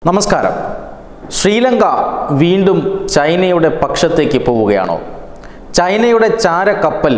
നമസ്കാരം ശ്രീലങ്ക വീണ്ടും ചൈനയുടെ പക്ഷത്തേക്ക് പോവുകയാണോ ചൈനയുടെ ചാരക്കപ്പൽ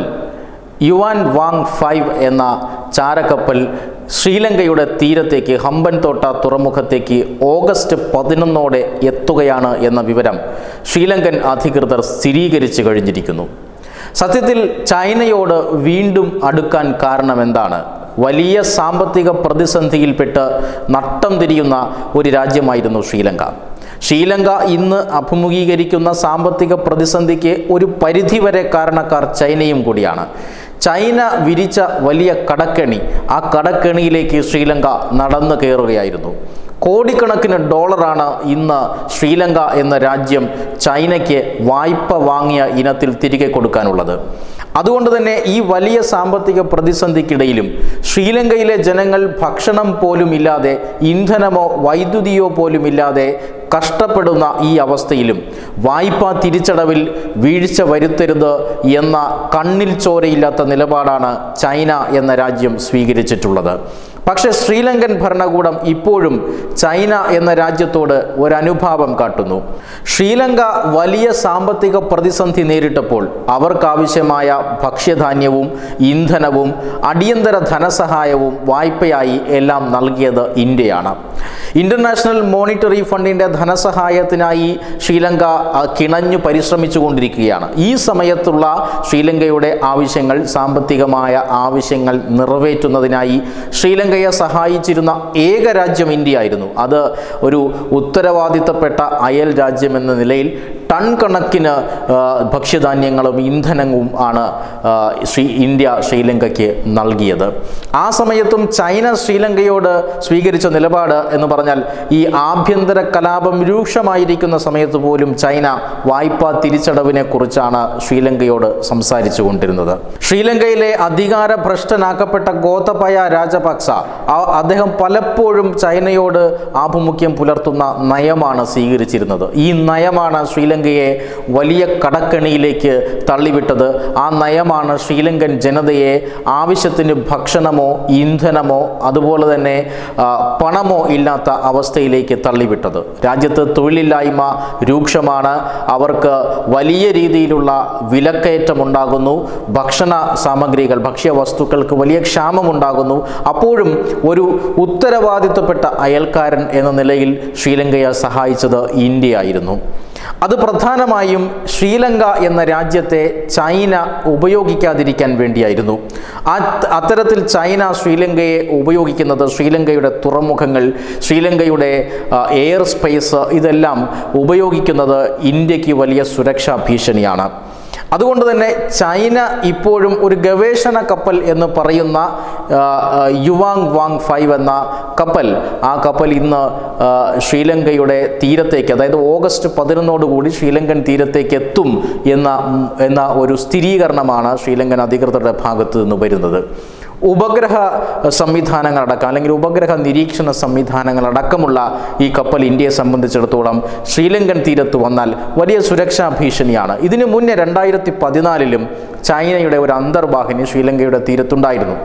യുവാൻ വാങ് ഫൈവ് എന്ന ചാരക്കപ്പൽ ശ്രീലങ്കയുടെ തീരത്തേക്ക് ഹമ്പൻതോട്ട തുറമുഖത്തേക്ക് ഓഗസ്റ്റ് പതിനൊന്നോടെ എത്തുകയാണ് എന്ന വിവരം ശ്രീലങ്കൻ അധികൃതർ സ്ഥിരീകരിച്ചു കഴിഞ്ഞിരിക്കുന്നു സത്യത്തിൽ ചൈനയോട് വീണ്ടും അടുക്കാൻ കാരണം എന്താണ് വലിയ സാമ്പത്തിക പ്രതിസന്ധിയിൽപ്പെട്ട് നട്ടം തിരിയുന്ന ഒരു രാജ്യമായിരുന്നു ശ്രീലങ്ക ശ്രീലങ്ക ഇന്ന് അഭിമുഖീകരിക്കുന്ന സാമ്പത്തിക പ്രതിസന്ധിക്ക് ഒരു പരിധിവരെ കാരണക്കാർ ചൈനയും കൂടിയാണ് ചൈന വിരിച്ച വലിയ കടക്കെണി ആ കടക്കെണിയിലേക്ക് ശ്രീലങ്ക നടന്നു കയറുകയായിരുന്നു കോടിക്കണക്കിന് ഡോളറാണ് ഇന്ന് ശ്രീലങ്ക എന്ന രാജ്യം ചൈനയ്ക്ക് വായ്പ വാങ്ങിയ ഇനത്തിൽ തിരികെ കൊടുക്കാനുള്ളത് അതുകൊണ്ട് തന്നെ ഈ വലിയ സാമ്പത്തിക പ്രതിസന്ധിക്കിടയിലും ശ്രീലങ്കയിലെ ജനങ്ങൾ ഭക്ഷണം പോലും ഇല്ലാതെ ഇന്ധനമോ വൈദ്യുതിയോ പോലും ഇല്ലാതെ കഷ്ടപ്പെടുന്ന ഈ അവസ്ഥയിലും വായ്പാ തിരിച്ചടവിൽ വീഴ്ച വരുത്തരുത് എന്ന കണ്ണിൽ ചോരയില്ലാത്ത നിലപാടാണ് ചൈന എന്ന രാജ്യം സ്വീകരിച്ചിട്ടുള്ളത് പക്ഷേ ശ്രീലങ്കൻ ഭരണകൂടം ഇപ്പോഴും ചൈന എന്ന രാജ്യത്തോട് ഒരു അനുഭാവം കാട്ടുന്നു ശ്രീലങ്ക വലിയ സാമ്പത്തിക പ്രതിസന്ധി നേരിട്ടപ്പോൾ അവർക്കാവശ്യമായ ഭക്ഷ്യധാന്യവും ഇന്ധനവും അടിയന്തര ധനസഹായവും വായ്പയായി എല്ലാം നൽകിയത് ഇന്ത്യയാണ് ഇന്റർനാഷണൽ മോണിറ്ററി ഫണ്ടിന്റെ ധനസഹായത്തിനായി ശ്രീലങ്ക ആ, കിണഞ്ഞു പരിശ്രമിച്ചു കൊണ്ടിരിക്കുകയാണ് ഈ സമയത്തുള്ള ശ്രീലങ്കയുടെ ആവശ്യങ്ങൾ സാമ്പത്തികമായ ആവശ്യങ്ങൾ നിറവേറ്റുന്നതിനായി ശ്രീലങ്കയെ സഹായിച്ചിരുന്ന ഏക രാജ്യം ഇന്ത്യ ആയിരുന്നു അത് ഒരു ഉത്തരവാദിത്തപ്പെട്ട അയൽ രാജ്യം എന്ന നിലയിൽ ടൺ കണക്കിന് ആ, ഭക്ഷ്യധാന്യങ്ങളും ഇന്ധനവും ആണ് ആ, ശ്രീ ഇന്ത്യ ശ്രീലങ്കയ്ക്ക് നൽകിയത് ആ സമയത്തും ചൈന ശ്രീലങ്കയോട് സ്വീകരിച്ച നിലപാട് എന്ന് പറഞ്ഞാൽ ഈ ആഭ്യന്തര കലാപം രൂക്ഷമായിരിക്കുന്ന സമയത്ത് പോലും ചൈന വായ്പാ തിരിച്ചടവിനെ കുറിച്ചാണ് ശ്രീലങ്കയോട് സംസാരിച്ചു കൊണ്ടിരുന്നത് ശ്രീലങ്കയിലെ അധികാര ഭ്രഷ്ടനാക്കപ്പെട്ട ഗോതബയ രാജപക്സ ആ- അദ്ദേഹം പലപ്പോഴും ചൈനയോട് ആഭിമുഖ്യം പുലർത്തുന്ന നയമാണ് സ്വീകരിച്ചിരുന്നത് ഈ നയമാണ് ശ്രീലങ്കയെ വലിയ കടക്കണിയിലേക്ക് തള്ളിവിട്ടത് ആ നയമാണ് ശ്രീലങ്കൻ ജനതയെ ആവശ്യത്തിന് ഭക്ഷണമോ ഇന്ധനമോ അതുപോലെ തന്നെ ആ, പണമോ ഇല്ലാത്ത അവസ്ഥയിലേക്ക് തള്ളിവിട്ടത് രാജ്യത്ത് തൊഴിലില്ലായ്മ രൂക്ഷമാണ് അവർക്ക് വലിയ രീതിയിലുള്ള വിലക്കയറ്റമുണ്ടാകുന്നു ഭക്ഷണ സാമഗ്രികൾ ഭക്ഷ്യവസ്തുക്കൾക്ക് വലിയ ക്ഷാമമുണ്ടാകുന്നു അപ്പോഴും ഒരു ഉത്തരവാദിത്വപ്പെട്ട അയൽക്കാരൻ എന്ന നിലയിൽ ശ്രീലങ്കയെ സഹായിച്ചത് ഇന്ത്യയായിരുന്നു അത് പ്രധാനമായും ശ്രീലങ്ക എന്ന രാജ്യത്തെ ചൈന ഉപയോഗിക്കാതിരിക്കാൻ വേണ്ടിയായിരുന്നു ആ അത്തരത്തിൽ ചൈന ശ്രീലങ്കയെ ഉപയോഗിക്കുന്നത് ശ്രീലങ്കയുടെ തുറമുഖങ്ങൾ ശ്രീലങ്കയുടെ ആ, എയർ സ്പേസ് ഇതെല്ലാം ഉപയോഗിക്കുന്നത് ഇന്ത്യക്ക് വലിയ സുരക്ഷാ ഭീഷണിയാണ് അതുകൊണ്ട് തന്നെ ചൈന ഇപ്പോഴും ഒരു ഗവേഷണ കപ്പൽ എന്ന് പറയുന്ന ആ, ആ, യുവാങ് വാങ് ഫൈവ് എന്ന കപ്പൽ ആ കപ്പൽ ഇന്ന് ആ, ശ്രീലങ്കയുടെ തീരത്തേക്ക് അതായത് ഓഗസ്റ്റ് പതിനൊന്നോടുകൂടി ശ്രീലങ്കൻ തീരത്തേക്ക് എത്തും എന്ന ഉം, എന്ന ഒരു സ്ഥിരീകരണമാണ് ശ്രീലങ്കൻ അധികൃതരുടെ ഭാഗത്ത് നിന്ന് വരുന്നത് ഉപഗ്രഹ സംവിധാനങ്ങളടക്കം അല്ലെങ്കിൽ ഉപഗ്രഹ നിരീക്ഷണ സംവിധാനങ്ങളടക്കമുള്ള ഈ കപ്പൽ ഇന്ത്യയെ സംബന്ധിച്ചിടത്തോളം ശ്രീലങ്കൻ തീരത്ത് വന്നാൽ വലിയ സുരക്ഷാ ഭീഷണിയാണ് ഇതിനു മുന്നേ രണ്ടായിരത്തി പതിനാലിലും ചൈനയുടെ ഒരു അന്തർവാഹിനി ശ്രീലങ്കയുടെ തീരത്തുണ്ടായിരുന്നു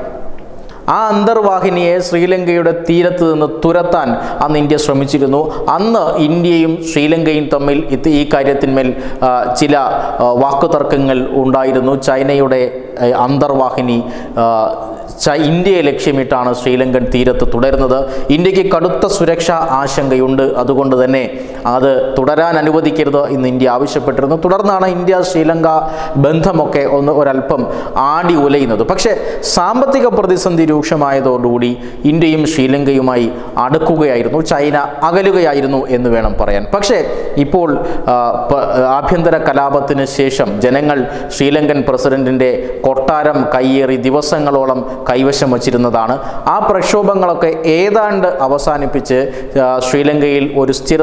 ആ അന്തർവാഹിനിയെ ശ്രീലങ്കയുടെ തീരത്ത് നിന്ന് തുരത്താൻ അന്ന് ഇന്ത്യ ശ്രമിച്ചിരുന്നു അന്ന് ഇന്ത്യയും ശ്രീലങ്കയും തമ്മിൽ ഇത് ഈ കാര്യത്തിന്മേൽ ആ, ചില ആ, വാക്കുതർക്കങ്ങൾ ഉണ്ടായിരുന്നു ചൈനയുടെ ആ, അന്തർവാഹിനി ആ, ച- ഇന്ത്യയെ ലക്ഷ്യമിട്ടാണ് ശ്രീലങ്കൻ തീരത്ത് തുടരുന്നത് ഇന്ത്യക്ക് കടുത്ത സുരക്ഷാ ആശങ്കയുണ്ട് അതുകൊണ്ട് തന്നെ അത് തുടരാൻ അനുവദിക്കരുത് എന്ന് ഇന്ത്യ ആവശ്യപ്പെട്ടിരുന്നു തുടർന്നാണ് ഇന്ത്യ ശ്രീലങ്ക ബന്ധമൊക്കെ ഒന്ന് ഒരല്പം ആടി ഉലയുന്നത് പക്ഷേ സാമ്പത്തിക പ്രതിസന്ധി രൂക്ഷമായതോടുകൂടി ഇന്ത്യയും ശ്രീലങ്കയുമായി അടുക്കുകയായിരുന്നു ചൈന അകലുകയായിരുന്നു എന്ന് വേണം പറയാൻ പക്ഷേ ഇപ്പോൾ ആ, പ- ആഭ്യന്തര കലാപത്തിന് ശേഷം ജനങ്ങൾ ശ്രീലങ്കൻ പ്രസിഡന്റിൻ്റെ കൊട്ടാരം കയ്യേറി ദിവസങ്ങളോളം കൈവശം വച്ചിരുന്നതാണ് ആ പ്രക്ഷോഭങ്ങളൊക്കെ ഏതാണ്ട് അവസാനിപ്പിച്ച് ആ, ശ്രീലങ്കയിൽ ഒരു സ്ഥിരതയുള്ള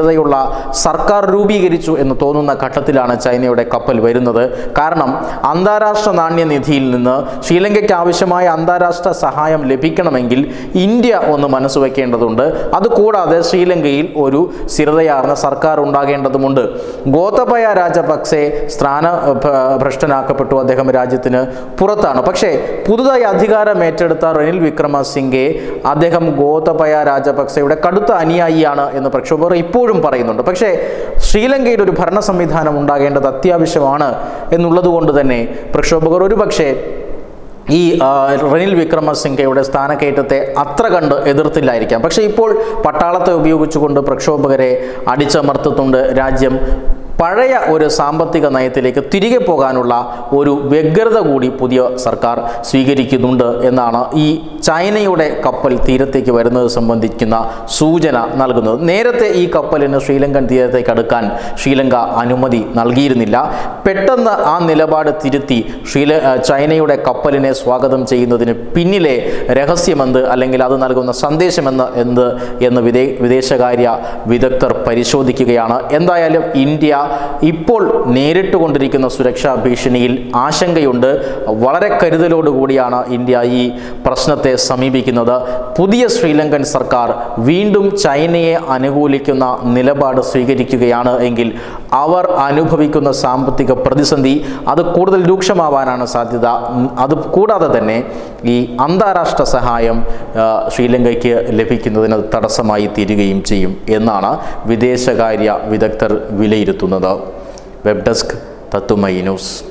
സർക്കാർ രൂപീകരിച്ചു എന്ന് തോന്നുന്ന ഘട്ടത്തിലാണ് ചൈനയുടെ കപ്പൽ വരുന്നത് കാരണം അന്താരാഷ്ട്ര നാണ്യനിധിയിൽ നിന്ന് ശ്രീലങ്കയ്ക്ക് ആവശ്യമായ അന്താരാഷ്ട്ര സഹായം ലഭിക്കണമെങ്കിൽ ഇന്ത്യ ഒന്ന് മനസ്സ് വയ്ക്കേണ്ടതുണ്ട് അതുകൂടാതെ ശ്രീലങ്കയിൽ ഒരു സ്ഥിരതയാർന്ന സർക്കാർ ഉണ്ടാകേണ്ടതുമുണ്ട് ഗോതബയ രാജപക്സെ സ്ഥാന ഭ- ഭ്രഷ്ടനാക്കപ്പെട്ടു അദ്ദേഹം രാജ്യത്തിന് പുറത്താണ് പക്ഷേ പുതുതായി അധികാരം ഏറ്റെടുത്ത റെനിൽ വിക്രമസിംഗെ അദ്ദേഹം ഗോതബയ രാജപക്സെയുടെ കടുത്ത അനുയായിയാണ് എന്ന് പ്രക്ഷോഭകർ ഇപ്പോഴും പറയുന്നുണ്ട് പക്ഷേ ശ്രീലങ്കയിൽ ഒരു ഭരണ സംവിധാനം ഉണ്ടാകേണ്ടത് അത്യാവശ്യമാണ് എന്നുള്ളത് കൊണ്ട് തന്നെ പ്രക്ഷോഭകർ ഒരുപക്ഷേ ഈ ആ, റനിൽ വിക്രമസിംഗയുടെ സ്ഥാനക്കയറ്റത്തെ അത്ര കണ്ട് എതിർത്തില്ലായിരിക്കാം പക്ഷേ ഇപ്പോൾ പട്ടാളത്തെ ഉപയോഗിച്ചുകൊണ്ട് പ്രക്ഷോഭകരെ അടിച്ചമർത്തുന്നുണ്ട് രാജ്യം പഴയ ഒരു സാമ്പത്തിക നയത്തിലേക്ക് തിരികെ പോകാനുള്ള ഒരു വ്യഗ്രത കൂടി പുതിയ സർക്കാർ സ്വീകരിക്കുന്നുണ്ട് എന്നാണ് ഈ ചൈനയുടെ കപ്പൽ തീരത്തേക്ക് വരുന്നത് സംബന്ധിക്കുന്ന സൂചന നൽകുന്നത് നേരത്തെ ഈ കപ്പലിന് ശ്രീലങ്കൻ തീരത്തേക്ക് അടുക്കാൻ ശ്രീലങ്ക അനുമതി നൽകിയിരുന്നില്ല പെട്ടെന്ന് ആ നിലപാട് തിരുത്തി ശ്രീല ആ, ചൈനയുടെ കപ്പലിനെ സ്വാഗതം ചെയ്യുന്നതിന് പിന്നിലെ രഹസ്യമെന്ത് അല്ലെങ്കിൽ അത് നൽകുന്ന സന്ദേശമെന്ന് എന്ത് എന്ന് വിദേ വിദേശകാര്യ വിദഗ്ധർ പരിശോധിക്കുകയാണ് എന്തായാലും ഇന്ത്യ ഇപ്പോൾ നേരിട്ടുകൊണ്ടിരിക്കുന്ന സുരക്ഷാ ഭീഷണിയിൽ ആശങ്കയുണ്ട് വളരെ കരുതലോടുകൂടിയാണ് ഇന്ത്യ ഈ പ്രശ്നത്തെ സമീപിക്കുന്നത് പുതിയ ശ്രീലങ്കൻ സർക്കാർ വീണ്ടും ചൈനയെ അനുകൂലിക്കുന്ന നിലപാട് സ്വീകരിക്കുകയാണ് എങ്കിൽ അവർ അനുഭവിക്കുന്ന സാമ്പത്തിക പ്രതിസന്ധി അത് കൂടുതൽ രൂക്ഷമാവാനാണ് സാധ്യത ഉം, അത് കൂടാതെ തന്നെ ഈ അന്താരാഷ്ട്ര സഹായം ആ, ശ്രീലങ്കയ്ക്ക് ലഭിക്കുന്നതിന് തടസ്സമായി തീരുകയും ചെയ്യും എന്നാണ് വിദേശകാര്യ വിദഗ്ധർ വിലയിരുത്തുന്നത് വെബ് ഡെസ്ക് തത്തുമൈ ന്യൂസ്